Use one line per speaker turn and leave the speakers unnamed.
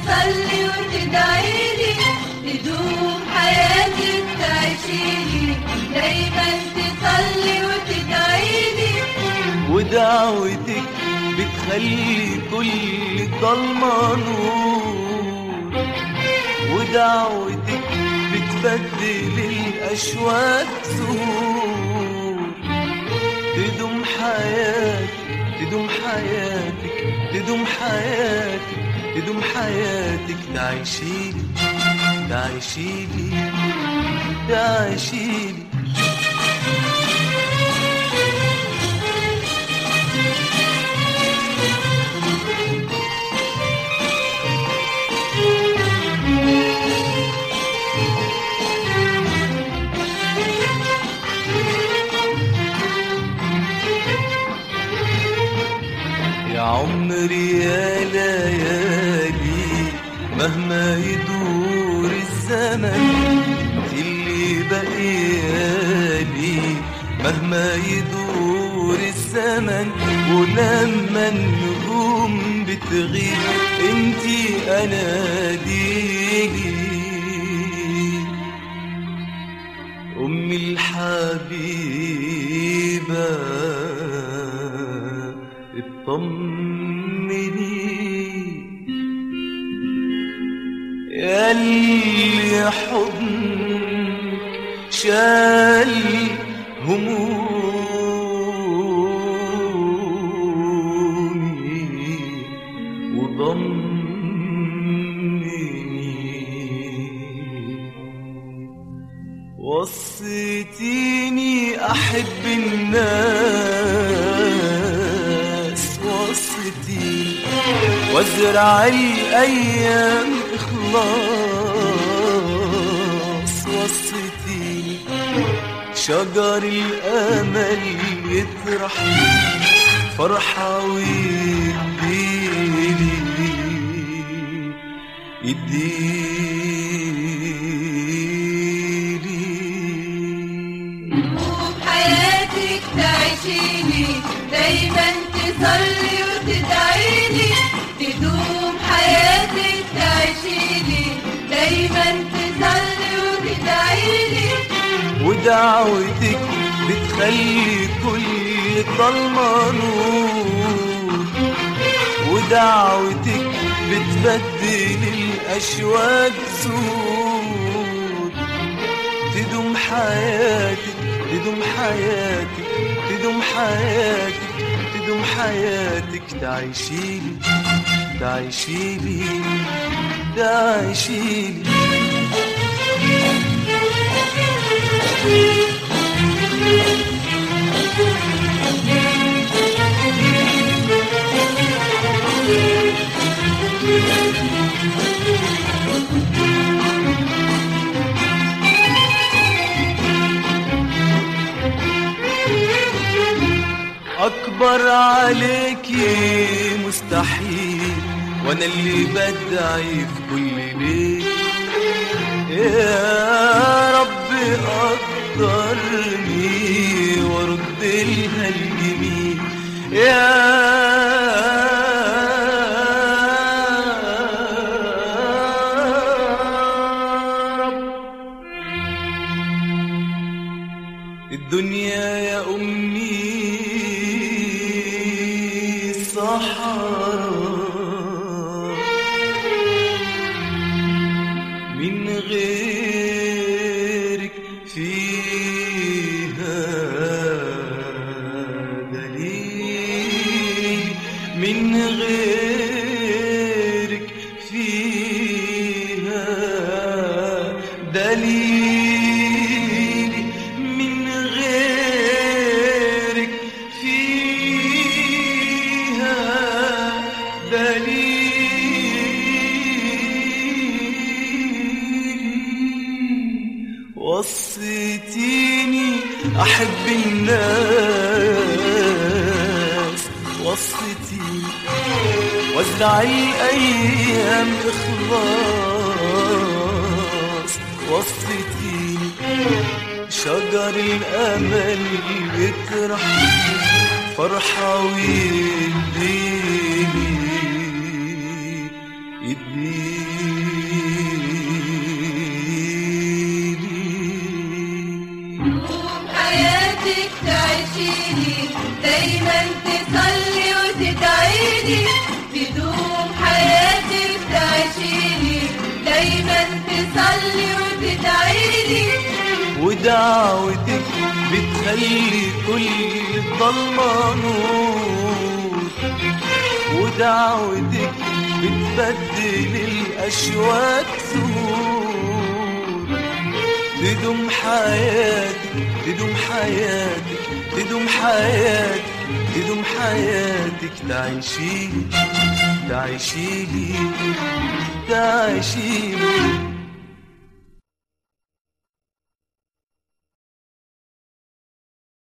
تصلي وتدعيلي تدوم حياتك تعيشيلي دايما تصلي وتدعيلي
ودعوتك بتخلي كل ضلمة نور ودعوتك بتبدل الأشواك سرور تدوم حياتك تدوم حياتك تدوم حياتك تدوم حياتك تعيشيلي تعيشيلي تعيشيلي يا عمري يا ليالي مهما يدور الزمن في اللي بقيالي مهما يدور الزمن ولما النجوم بتغيب انتي اناديلي أمي الحبيبة اطمني يا اللي حضنك شال همومي وضمني وصيتيني أحب الناس وصيتيني وازرع الأيام إخلاص وصيتيني شجر الأمل يطرح فرحة ويديلي يديلي
وبحياتك تعيشيلي دايما تصلي وتدعيلي تدوم حياتك تعيشيلي دايما تصلي وتدعيلي
ودعوتك بتخلي كل ضلمة نور ودعوتك بتبدل الأشواك سود تدوم حياتك تدوم حياتك تدوم حياتك تدوم حياتك تعيشيلي تعيشيلي تعيشيلي أكبر عليكي مستحيل وأنا اللي بدعي في كل بيت يا رب قدرني وارد لها الجميل يا رب الدنيا يا أمي صحراء من غيرك فيها دليل من غيرك فيها دليل من غيرك فيها دليل وصيتيني أحب الناس وصيتيني وازرع الأيام إخلاص وصيتيني شجر الأمل يطرح فرحة ويديني يديني ودعوتك بتخلي كل الضلمة نور ودعوتك بتبدل الأشواك سرور تدوم حياتك تدوم حياتك تدوم حياتك تدوم حياتك تعيشيلي تعيشيلي تعيشيلي